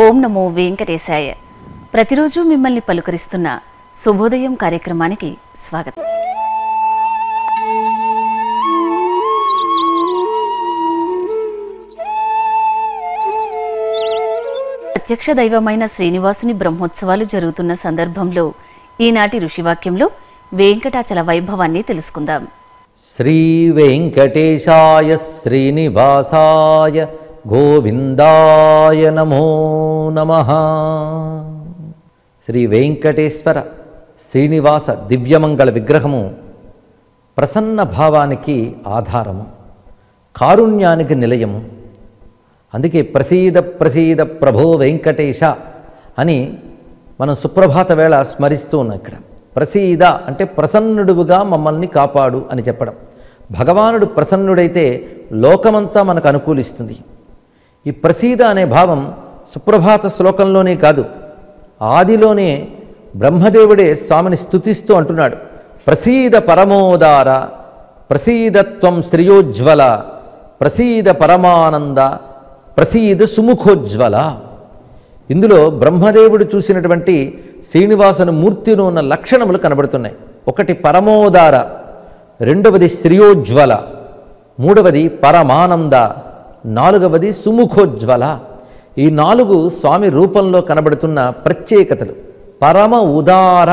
ఓం నమో వెంకటేశాయ ప్రతిరోజు మిమ్మల్ని పలుకరిస్తున్న శుభోదయం కార్యక్రమానికి స్వాగతం ప్రత్యక్ష దైవమైన శ్రీనివాసుని బ్రహ్మోత్సవాలు జరుగుతున్న సందర్భంలో ఈనాటి ఋషివాక్యంలో వెంకటాచల వైభవాన్ని తెలుసుకుందాం శ్రీవేంకటేశాయ శ్రీనివాసాయ గోవిందాయ నమో నమ శ్రీ వెంకటేశ్వర శ్రీనివాస దివ్యమంగళ విగ్రహము ప్రసన్న భావానికి ఆధారము కారుణ్యానికి నిలయము అందుకే ప్రసీద ప్రసీద ప్రభో వెంకటేశ అని మనం సుప్రభాత వేళ స్మరిస్తూ ఉన్నాం ఇక్కడ ప్రసీద అంటే ప్రసన్నుడుగా మమ్మల్ని కాపాడు అని చెప్పడం భగవానుడు ప్రసన్నుడైతే లోకమంతా మనకు అనుకూలిస్తుంది ఈ ప్రసీద అనే భావం సుప్రభాత శ్లోకంలోనే కాదు ఆదిలోనే బ్రహ్మదేవుడే స్వామిని స్తుతిస్తూ అంటున్నాడు ప్రసీద పరమోదార ప్రసీదత్వం శ్రియోజ్వల ప్రసీద పరమానంద ప్రసీద సుముఖోజ్వల ఇందులో బ్రహ్మదేవుడు చూసినటువంటి శ్రీనివాసుని మూర్తిలో ఉన్న లక్షణములు కనబడుతున్నాయి ఒకటి పరమోదార రెండవది శ్రియోజ్వల మూడవది పరమానంద నాలుగవది సుముఖోజ్వల ఈ నాలుగు స్వామి రూపంలో కనబడుతున్న ప్రత్యేకతలు పరమ ఉదార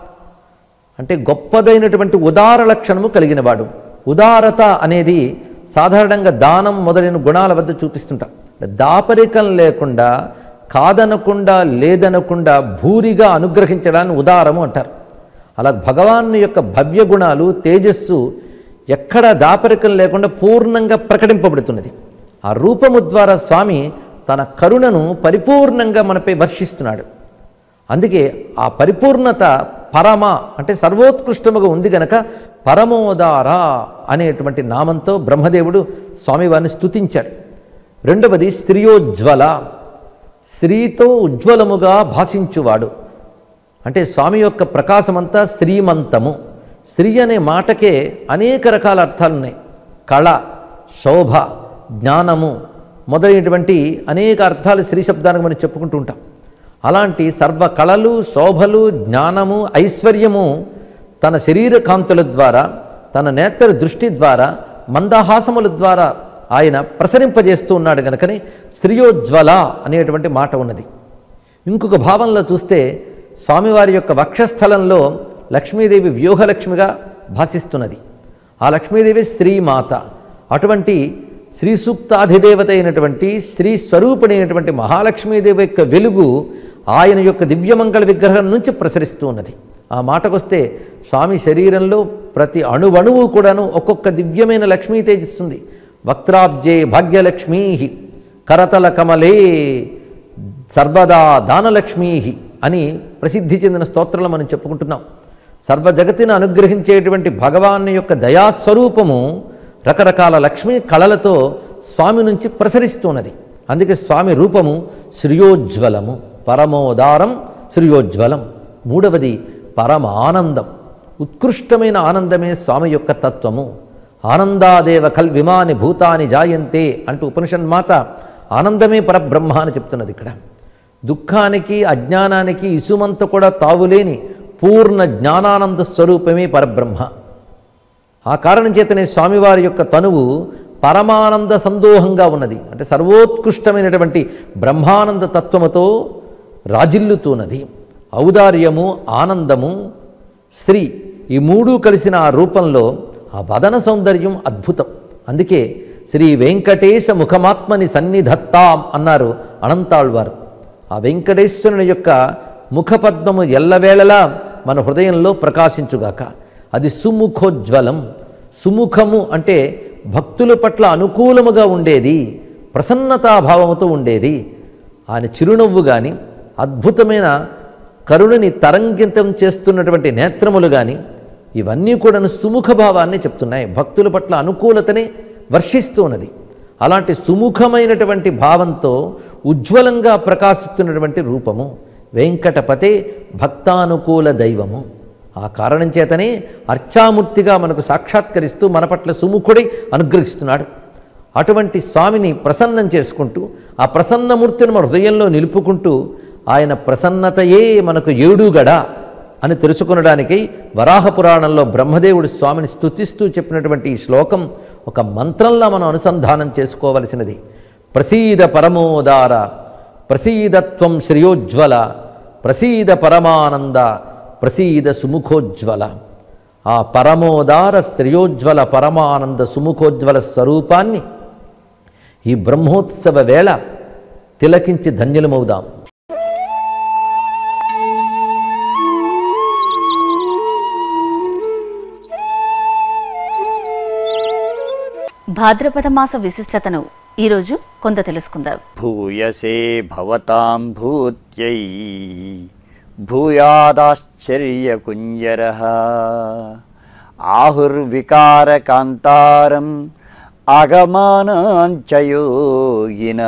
అంటే గొప్పదైనటువంటి ఉదార లక్షణము కలిగినవాడు ఉదారత అనేది సాధారణంగా దానం మొదలైన గుణాల వద్ద చూపిస్తుంటాం దాపరికం లేకుండా కాదనకుండా లేదనకుండా భూరిగా అనుగ్రహించడాన్ని ఉదారము అంటారు అలా భగవాను యొక్క భవ్య గుణాలు తేజస్సు ఎక్కడ దాపరికం లేకుండా పూర్ణంగా ప్రకటింపబడుతున్నది ఆ రూపము ద్వారా స్వామి తన కరుణను పరిపూర్ణంగా మనపై వర్షిస్తున్నాడు అందుకే ఆ పరిపూర్ణత పరమ అంటే సర్వోత్కృష్టముగా ఉంది గనక పరమోదార అనేటువంటి నామంతో బ్రహ్మదేవుడు స్వామివారిని స్తుతించాడు రెండవది శ్రీయోజ్వల శ్రీతో ఉజ్వలముగా భాషించువాడు అంటే స్వామి యొక్క ప్రకాశమంతా శ్రీమంతము శ్రీ అనే మాటకే అనేక రకాల అర్థాలు ఉన్నాయి కళ శోభ జ్ఞానము మొదలైనటువంటి అనేక అర్థాలు శ్రీ శబ్దానికి మనం చెప్పుకుంటూ ఉంటాం అలాంటి సర్వ కళలు శోభలు జ్ఞానము ఐశ్వర్యము తన శరీర కాంతుల ద్వారా తన నేత్ర దృష్టి ద్వారా మందహాసముల ద్వారా ఆయన ప్రసరింపజేస్తూ ఉన్నాడు కనుకని శ్రీయోజ్వల అనేటువంటి మాట ఉన్నది ఇంకొక భావంలో చూస్తే స్వామివారి యొక్క వక్షస్థలంలో లక్ష్మీదేవి వ్యూహలక్ష్మిగా భాసిస్తున్నది ఆ లక్ష్మీదేవి శ్రీమాత అటువంటి శ్రీ సూక్తాధిదేవత అయినటువంటి శ్రీ స్వరూపిణైనటువంటి మహాలక్ష్మీదేవి యొక్క వెలుగు ఆయన యొక్క దివ్యమంగళ విగ్రహం నుంచి ప్రసరిస్తూ ఉన్నది ఆ మాటకొస్తే స్వామి శరీరంలో ప్రతి అణువణువు కూడాను ఒక్కొక్క దివ్యమైన లక్ష్మీ తేజిస్తుంది వక్త్రాబ్జే భాగ్యలక్ష్మీ కరతల కమలే సర్వదా దానలక్ష్మీ అని ప్రసిద్ధి చెందిన స్తోత్రాలు మనం చెప్పుకుంటున్నాం సర్వ జగతిని అనుగ్రహించేటువంటి భగవాన్ యొక్క దయాస్వరూపము రకరకాల లక్ష్మీ కళలతో స్వామి నుంచి ప్రసరిస్తున్నది అందుకే స్వామి రూపము శ్రియోజ్వలము పరమోదారం శ్రియోజ్వలం మూడవది పరమ ఆనందం ఉత్కృష్టమైన ఆనందమే స్వామి యొక్క తత్వము ఆనందాదేవ కల్విమాని భూతాని జాయంతే అంటూ ఉపనిషన్మాత ఆనందమే పరబ్రహ్మ అని చెప్తున్నది ఇక్కడ దుఃఖానికి అజ్ఞానానికి ఇసుమంత కూడా తావులేని పూర్ణ జ్ఞానానంద స్వరూపమే పరబ్రహ్మ ఆ కారణం చేతనే స్వామివారి యొక్క తనువు పరమానంద సందోహంగా ఉన్నది అంటే సర్వోత్కృష్టమైనటువంటి బ్రహ్మానంద తత్వముతో రాజిల్లుతున్నది ఔదార్యము ఆనందము శ్రీ ఈ మూడు కలిసిన ఆ రూపంలో ఆ వదన సౌందర్యం అద్భుతం అందుకే శ్రీ వెంకటేశ ముఖమాత్మని సన్నిధత్తాం అన్నారు అనంతాళ్వారు ఆ వెంకటేశ్వరుని యొక్క ముఖపద్మము ఎల్లవేళలా మన హృదయంలో ప్రకాశించుగాక అది సుముఖోజ్వలం సుముఖము అంటే భక్తుల పట్ల అనుకూలముగా ఉండేది ప్రసన్నతాభావముతో ఉండేది ఆయన చిరునవ్వు కానీ అద్భుతమైన కరుణని తరంగితం చేస్తున్నటువంటి నేత్రములు కానీ ఇవన్నీ కూడాను సుముఖ భావాన్ని చెప్తున్నాయి భక్తుల పట్ల అనుకూలతని వర్షిస్తూ ఉన్నది అలాంటి సుముఖమైనటువంటి భావంతో ఉజ్వలంగా ప్రకాశిస్తున్నటువంటి రూపము వెంకటపతే భక్తానుకూల దైవము ఆ కారణం చేతనే అర్చామూర్తిగా మనకు సాక్షాత్కరిస్తూ మన పట్ల సుముఖుడై అనుగ్రహిస్తున్నాడు అటువంటి స్వామిని ప్రసన్నం చేసుకుంటూ ఆ ప్రసన్నమూర్తిని మన హృదయంలో నిలుపుకుంటూ ఆయన ప్రసన్నతయే మనకు ఏడుగడ అని తెలుసుకొనడానికై వరాహ పురాణంలో బ్రహ్మదేవుడు స్వామిని స్తుతిస్తూ చెప్పినటువంటి ఈ శ్లోకం ఒక మంత్రంలా మనం అనుసంధానం చేసుకోవలసినది ప్రసీద పరమోదార ప్రసీదత్వం శ్రేయోజ్వల ప్రసీద పరమానంద ప్రసీద సుముఖోజ్వల ఆ పరమోదార శ్రేయోజ్వల పరమానంద సుముఖోజ్వల స్వరూపాన్ని ఈ బ్రహ్మోత్సవ వేళ తిలకించి ధన్యులమవుదాం భాద్రపద మాస విశిష్టతను ఈరోజు కొంత తెలుసుకుందాం భూయసే భవతాం భూత్యై భూయాదాశ్చర్యకుంజర ఆహుర్వికారకాంతారం ఆగమానాంచయోగిన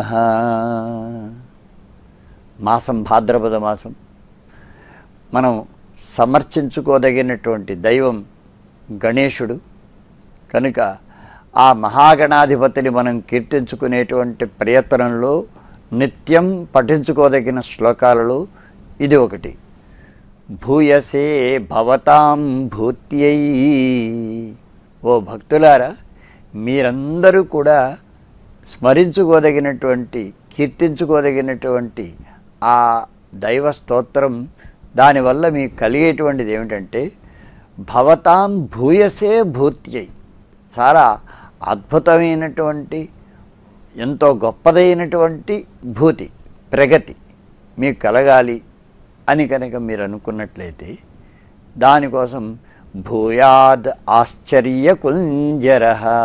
మాసం భాద్రపద మాసం మనం సమర్చించుకోదగినటువంటి దైవం గణేశుడు కనుక ఆ మహాగణాధిపతిని మనం కీర్తించుకునేటువంటి ప్రయత్నంలో నిత్యం పఠించుకోదగిన శ్లోకాలలో ఇది ఒకటి భూయసే భవతాం భూత్యై ఓ భక్తులారా మీరందరూ కూడా స్మరించుకోదగినటువంటి కీర్తించుకోదగినటువంటి ఆ దైవ స్తోత్రం దానివల్ల మీకు కలిగేటువంటిది ఏమిటంటే భవతాం భూయసే భూత్యై చాలా అద్భుతమైనటువంటి ఎంతో గొప్పదైనటువంటి భూతి ప్రగతి మీకు కలగాలి అని కనుక మీరు అనుకున్నట్లయితే దానికోసం భూయాద్ ఆశ్చర్య కుంజర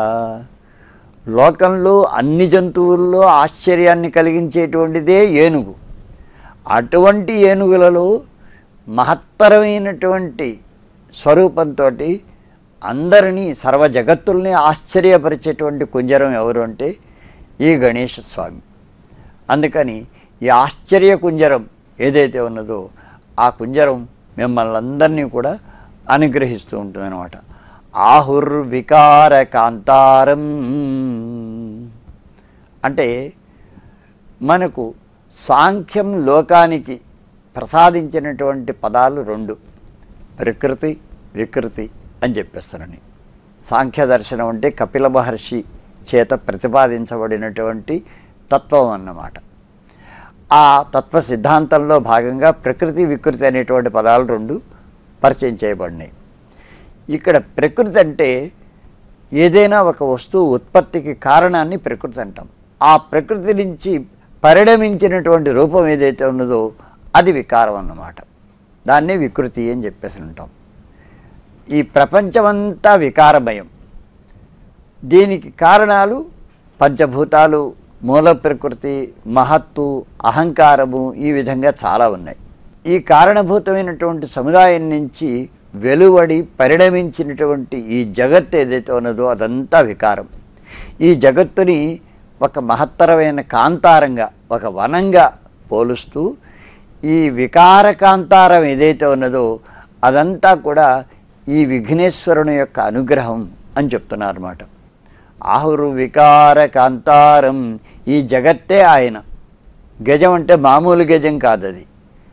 లోకంలో అన్ని జంతువుల్లో ఆశ్చర్యాన్ని కలిగించేటువంటిదే ఏనుగు అటువంటి ఏనుగులలో మహత్తరమైనటువంటి స్వరూపంతో అందరినీ సర్వ జగత్తుల్ని ఆశ్చర్యపరిచేటువంటి కుంజరం ఎవరు అంటే ఈ గణేష స్వామి అందుకని ఈ ఆశ్చర్య కుంజరం ఏదైతే ఉన్నదో ఆ కుంజరం మిమ్మల్ని అందరినీ కూడా అనుగ్రహిస్తూ ఉంటుందన్నమాట ఆహుర్వికార కాంతారం అంటే మనకు సాంఖ్యం లోకానికి ప్రసాదించినటువంటి పదాలు రెండు ప్రకృతి వికృతి అని చెప్పేస్తారని సాంఖ్య దర్శనం అంటే కపిల మహర్షి చేత ప్రతిపాదించబడినటువంటి తత్వం అన్నమాట ఆ తత్వ సిద్ధాంతంలో భాగంగా ప్రకృతి వికృతి అనేటువంటి పదాలు రెండు పరిచయం చేయబడినాయి ఇక్కడ ప్రకృతి అంటే ఏదైనా ఒక వస్తువు ఉత్పత్తికి కారణాన్ని ప్రకృతి అంటాం ఆ ప్రకృతి నుంచి పరిణమించినటువంటి రూపం ఏదైతే ఉన్నదో అది వికారం అన్నమాట దాన్నే వికృతి అని చెప్పేసి ఉంటాం ఈ ప్రపంచమంతా వికారమయం దీనికి కారణాలు పంచభూతాలు మూల ప్రకృతి మహత్తు అహంకారము ఈ విధంగా చాలా ఉన్నాయి ఈ కారణభూతమైనటువంటి సముదాయం నుంచి వెలువడి పరిణమించినటువంటి ఈ జగత్ ఏదైతే ఉన్నదో అదంతా వికారం ఈ జగత్తుని ఒక మహత్తరమైన కాంతారంగా ఒక వనంగా పోలుస్తూ ఈ వికార కాంతారం ఏదైతే ఉన్నదో అదంతా కూడా ఈ విఘ్నేశ్వరుని యొక్క అనుగ్రహం అని చెప్తున్నారు అన్నమాట ఆహురు వికార కాంతారం ఈ జగత్తే ఆయన గజం అంటే మామూలు గజం కాదు అది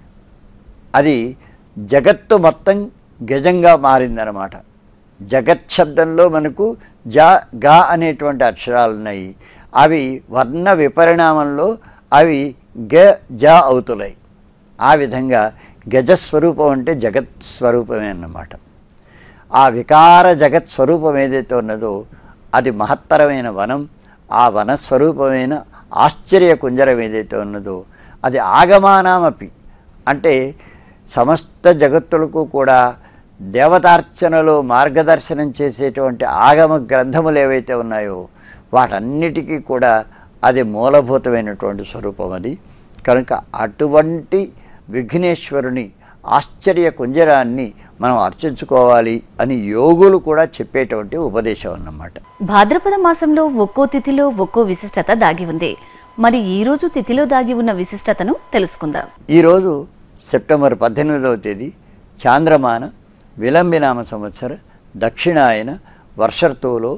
అది జగత్తు మొత్తం గజంగా మారిందనమాట జగత్ శబ్దంలో మనకు జ గా అనేటువంటి అక్షరాలు ఉన్నాయి అవి వర్ణ విపరిణామంలో అవి గ జ అవుతున్నాయి ఆ విధంగా గజస్వరూపం అంటే జగత్ స్వరూపమే అన్నమాట ఆ వికార జగత్ స్వరూపం ఏదైతే ఉన్నదో అది మహత్తరమైన వనం ఆ వనస్వరూపమైన ఆశ్చర్య కుంజరం ఏదైతే ఉన్నదో అది ఆగమానామపి అంటే సమస్త జగత్తులకు కూడా దేవతార్చనలో మార్గదర్శనం చేసేటువంటి ఆగమ గ్రంథములు ఏవైతే ఉన్నాయో వాటన్నిటికీ కూడా అది మూలభూతమైనటువంటి స్వరూపం అది కనుక అటువంటి విఘ్నేశ్వరుని ఆశ్చర్య కుంజరాన్ని మనం అర్చించుకోవాలి అని యోగులు కూడా చెప్పేటువంటి ఉపదేశం అన్నమాట భాద్రపద మాసంలో ఒక్కో తిథిలో ఒక్కో విశిష్టత దాగి ఉంది మరి ఈ రోజు తిథిలో దాగి ఉన్న విశిష్టతను తెలుసుకుందాం ఈరోజు సెప్టెంబర్ పద్దెనిమిదవ తేదీ చాంద్రమాన విలంబినామ సంవత్సర దక్షిణాయన వర్షర్తువులో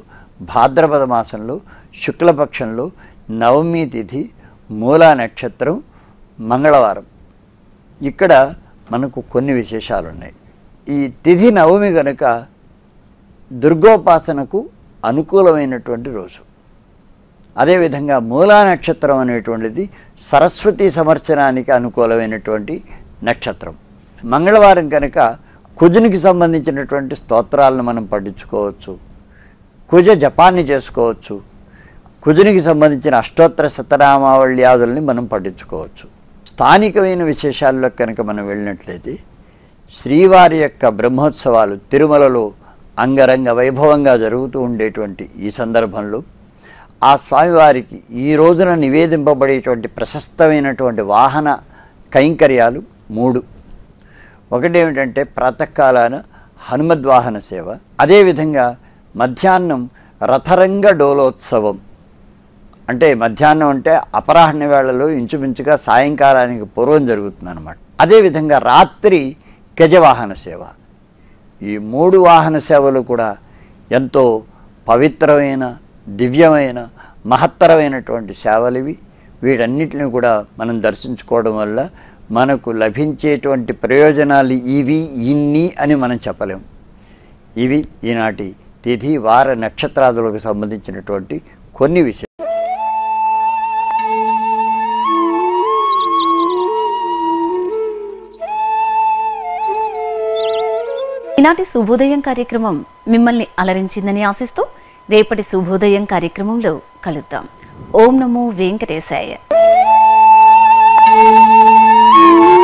భాద్రపద మాసంలో శుక్లపక్షంలో నవమి తిథి మూలా నక్షత్రం మంగళవారం ఇక్కడ మనకు కొన్ని విశేషాలు ఉన్నాయి ఈ తిథి నవమి గనుక దుర్గోపాసనకు అనుకూలమైనటువంటి రోజు అదేవిధంగా మూలా నక్షత్రం అనేటువంటిది సరస్వతి సంవత్సరానికి అనుకూలమైనటువంటి నక్షత్రం మంగళవారం కనుక కుజునికి సంబంధించినటువంటి స్తోత్రాలను మనం పఠించుకోవచ్చు కుజ జపాన్ని చేసుకోవచ్చు కుజునికి సంబంధించిన అష్టోత్తర శతనామావళ్యాదుల్ని మనం పఠించుకోవచ్చు స్థానికమైన విశేషాల్లో కనుక మనం వెళ్ళినట్లయితే శ్రీవారి యొక్క బ్రహ్మోత్సవాలు తిరుమలలో అంగరంగ వైభవంగా జరుగుతూ ఉండేటువంటి ఈ సందర్భంలో ఆ స్వామివారికి ఈ రోజున నివేదింపబడేటువంటి ప్రశస్తమైనటువంటి వాహన కైంకర్యాలు మూడు ఒకటేమిటంటే ప్రాతకాలాన హనుమద్వాహన సేవ అదేవిధంగా మధ్యాహ్నం రథరంగ డోలోత్సవం అంటే మధ్యాహ్నం అంటే అపరాహ్న వేళలో ఇంచుమించుగా సాయంకాలానికి పూర్వం జరుగుతుంది అనమాట అదేవిధంగా రాత్రి గజవాహన సేవ ఈ మూడు వాహన సేవలు కూడా ఎంతో పవిత్రమైన దివ్యమైన మహత్తరమైనటువంటి సేవలు ఇవి వీటన్నిటిని కూడా మనం దర్శించుకోవడం వల్ల మనకు లభించేటువంటి ప్రయోజనాలు ఇవి ఇన్ని అని మనం చెప్పలేము ఇవి ఈనాటి తిథి వార నక్షత్రాదులకు సంబంధించినటువంటి కొన్ని విషయాలు ఈనాటి శుభోదయం కార్యక్రమం మిమ్మల్ని అలరించిందని ఆశిస్తూ రేపటి శుభోదయం కార్యక్రమంలో కలుద్దాం ఓం నమో వెంకటేశాయ